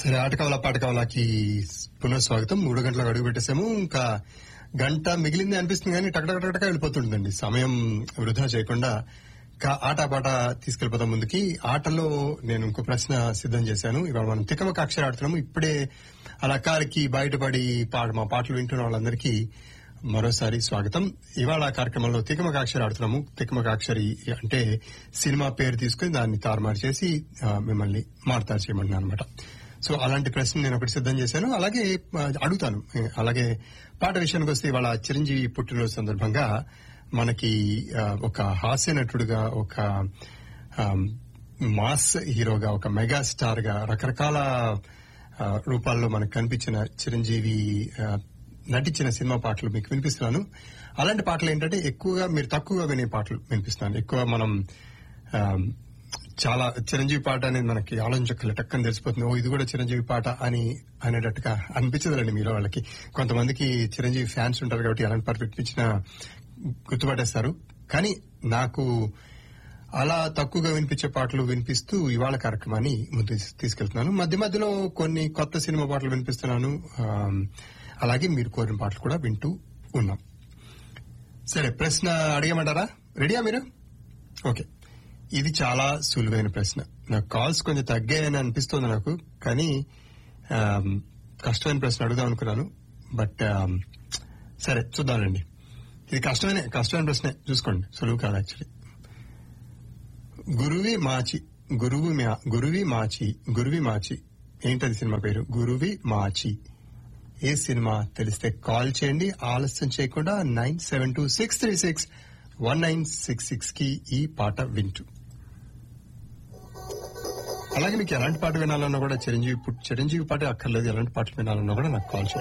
సరే ఆట కవల పాట కవలకి పునఃస్వాగతం మూడు గంటలకు అడుగు పెట్టేసాము ఇంకా గంట మిగిలింది అనిపిస్తుంది కానీ టక్ టక్ టక్ టక్ వెళ్ళిపోతుందండి సమయం వృధా చేయకుండా ఇంకా ఆట పాట తీసుకెళ్లిపోతాం ముందుకి ఆటలో నేను ఇంకో ప్రశ్న సిద్ధం చేశాను ఇవాళ మనం తికమక అక్షర ఆడుతున్నాము ఇప్పుడే అలా కారికి బయటపడి పాట మా పాటలు వింటున్న వాళ్ళందరికీ మరోసారి స్వాగతం ఇవాళ కార్యక్రమంలో తికమక అక్షర ఆడుతున్నాము తికమక అక్షరి అంటే సినిమా పేరు తీసుకుని దాన్ని తారుమారు చేసి ఆ, మిమ్మల్ని మారుతారు చేయమంటున్నాను అనమాట సో అలాంటి ప్రశ్న నేను ఒకటి సిద్ధం చేశాను అలాగే ఆ, అడుగుతాను అలాగే పాట విషయానికి వస్తే ఇవాళ చిరంజీవి పుట్టినరోజు సందర్భంగా మనకి ఆ, ఒక హాస్య నటుడుగా ఒక ఆ, మాస్ హీరోగా ఒక మెగా స్టార్ గా రకరకాల ఆ, రూపాల్లో మనకు కనిపించిన చిరంజీవి ఆ, నటించిన సినిమా పాటలు మీకు వినిపిస్తున్నాను అలాంటి పాటలు ఏంటంటే ఎక్కువగా మీరు తక్కువగా వినే పాటలు వినిపిస్తున్నాను ఎక్కువ మనం ఆ, చాలా చిరంజీవి పాట అనేది మనకి ఆలోచించక్కర్లే టక్కని తెలిసిపోతుంది ఓ ఇది కూడా చిరంజీవి పాట అని అనేటట్టుగా అనిపించదులండి మీలో వాళ్ళకి కొంతమందికి చిరంజీవి ఫ్యాన్స్ ఉంటారు కాబట్టి అలాంటి పాట వినిపించిన గుర్తుపట్టేస్తారు కానీ నాకు అలా తక్కువగా వినిపించే పాటలు వినిపిస్తూ ఇవాళ కార్యక్రమాన్ని ముందు తీసుకెళ్తున్నాను మధ్య మధ్యలో కొన్ని కొత్త సినిమా పాటలు వినిపిస్తున్నాను ఆ, అలాగే మీరు కోరిన పాటలు కూడా వింటూ ఉన్నాం సరే ప్రశ్న అడిగమంటారా రెడీయా మీరు ఓకే ఇది చాలా సులువైన ప్రశ్న నాకు కాల్స్ కొంచెం తగ్గాయని అనిపిస్తుంది నాకు కానీ ఆమ్, కష్టమైన ప్రశ్న అడుగుదాం అనుకున్నాను బట్ ఆమ్, సరే చూద్దామండి ఇది కష్టమైన కష్టమైన ప్రశ్నే చూసుకోండి సులువు కాదు యాక్చువల్లీ గురువి మాచి గురువు మా- గురువి మాచి గురువి మాచి ఏంటది సినిమా పేరు గురువి మాచి ఏ సినిమా తెలిస్తే కాల్ చేయండి ఆలస్యం చేయకుండా nine seven two six three six one nine six six కి ఈ పాట వింటూ అలాగే మీకు ఎలాంటి పాట వినాలన్నా కూడా చిరంజీవి పుట్- చిరంజీవి పాట అక్కర్లేదు ఎలాంటి పాటలు వినాలన్నా కూడా నాకు కాల్ చేయండి